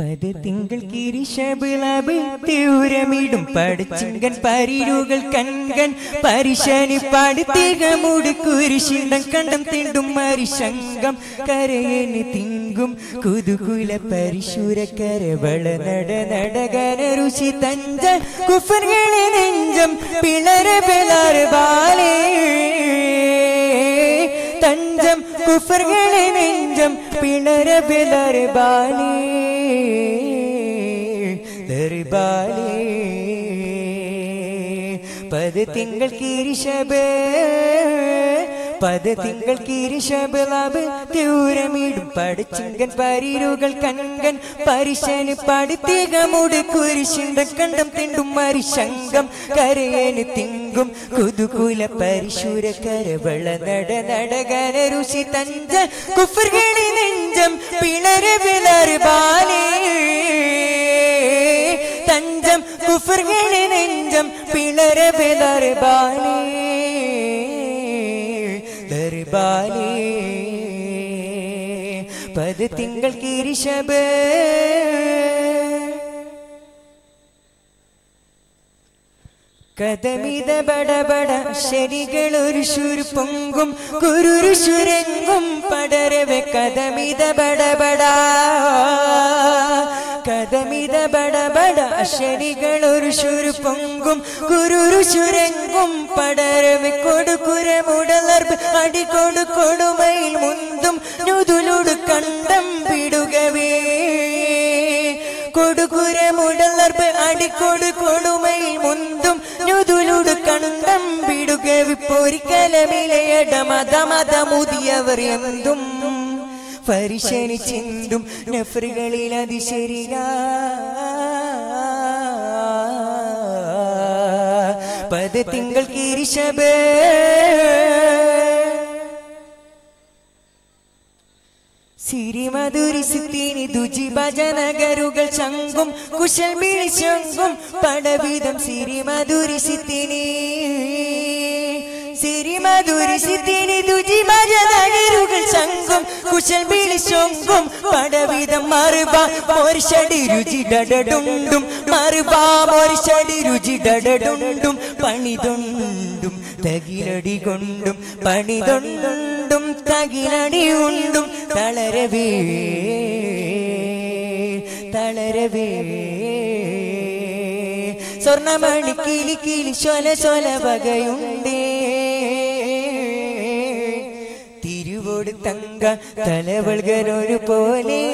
പത് തിങ്കൾ കിരിശബിളബിൾ തീവ്രമിടും പടിച്ചിങ്കൻ പരിരുകൾ കൺകൻ പരിശനി പടുത്തികമുട് കുരിശിണ്ടം കണ്ടം തിണ്ടും മരിശങ്കം കരയന് തിങ്കും കുതുകുല പരിശൂര കരവള നട നടകന രുചി തഞ്ച കുഫറുകളെ നെഞ്ചം പിളര പിളർ ബാലേ തഞ്ചം കുഫറുകളെ നെഞ്ചം പിളര പിളർ ബാലേ ദർബാലേ പത് തിങ്കൾ കിരിശബ് പത് തിങ്കൾ കിരിശബ് തീവ്രമിടും പടിച്ചിങ്കൻ പരിരുകൾ കൺകൻ പരിശന് പടുത്തികമുട് കുരിശിണ്ട കണ്ടം തിണ്ടും മരിശങ്കം കരയന് തിങ്കും കുതുകുല പരിശൂര കരവള നട നടകന രുചി തഞ്ച കുഫറുകളി നെഞ്ചം പിളര പിളർ ബാലേ തഞ്ചം കുഫറുകളി നെഞ്ചം പിളര പിളർ ബാലേ ദർബാലേ പത് തിങ്കൾ കിരിശബ് കഥമിത ബടബട ശരികൾ ഒരു ശുരു പൊങ്കും കുരുരു ശുരങ്ങും പടരവെ കഥമിത ബടബട കഥമിത ബടബട ശരികൾ ഒരു ശുരു പൊങ്കും കുരുരു ശുരങ്ങും പടരവെ കൊടുക്കുര മുടലർപ്പ് അടി കൊടു കൊടുമയിൽ മുന്തും നുതുലുടു കണ്ടം പിടുകവേ കൊടുകുര മുടലർപ്പ് അടിക്കൊടു കൊടുമയിൽ മുന്തും നുതുലുടു കണ്ടം വിടുക വിപ്പൊരിക്കലമിലയട മത മത മുതിയവർ എന്തും പരിശനി ചിന്തും നഫറുകളിൽ അതിശരിക പത് തിങ്കൾ കിരിശബേ സിരിമധുരിസുത്തിനി ദുജി ഭജനഗരുകൾ ചങ്കും കുശൽ വിളിച്ചങ്കും പടവിധം സിരിമധുരിസിത്തിനി സിരിമധുരിസിത്തിനി ദുജി ഭജനഗരുകൾ ചങ്കും കുശൽ വിളിച്ചൊങ്കും പടവിധം മറുപ മോർഷടി രുചി ഡഡുണ്ടും മറുപ മോർഷടി രുചി ഡഡുണ്ടും പണിതൊണ്ടും തകിലടി കൊണ്ടും പണിതൊണ്ടും തകിലടി ഉണ്ടും തളരവേ തളരവേ സ്വർണമണി കിളി കിളി ശൊല ശൊല വകയുണ്ടേ തിരുവോട് തങ്ക തലവൾകരൊരു പോലെ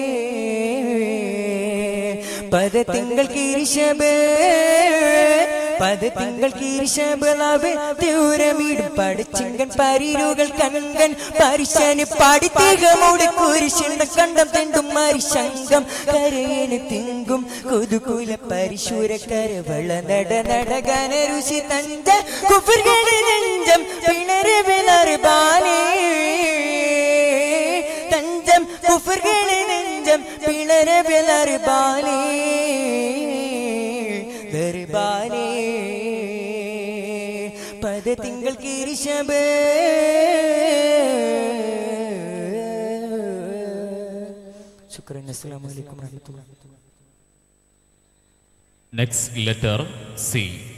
പദ തിങ്കൾ കിരിശബ് പത് തിങ്കൾ കീരിശബളവ് തീവ്രമിടും പടിച്ചിങ്കൻ പരിരുകൾ കൺകൻ പരിശന് പടിത്തികമോട് കുരിശിണ്ട കണ്ടം തെണ്ടും മരിശങ്കം കരയന് തിങ്കും കൊതുകുല പരിശൂര കരവള നട നടകന രുചി തഞ്ച കുഫറുകളെ നെഞ്ചം പിണര വിളർ ബാലേ തഞ്ചം കുഫറുകളെ നെഞ്ചം പിളര വിളർ ബാലേ ദർബാലേ പദ തിങ്കൾ കിരിശബ് ശുക്രൻ അസ്സലാമു അലൈക്കും വറഹ്മത്തുള്ളാഹി Next letter C.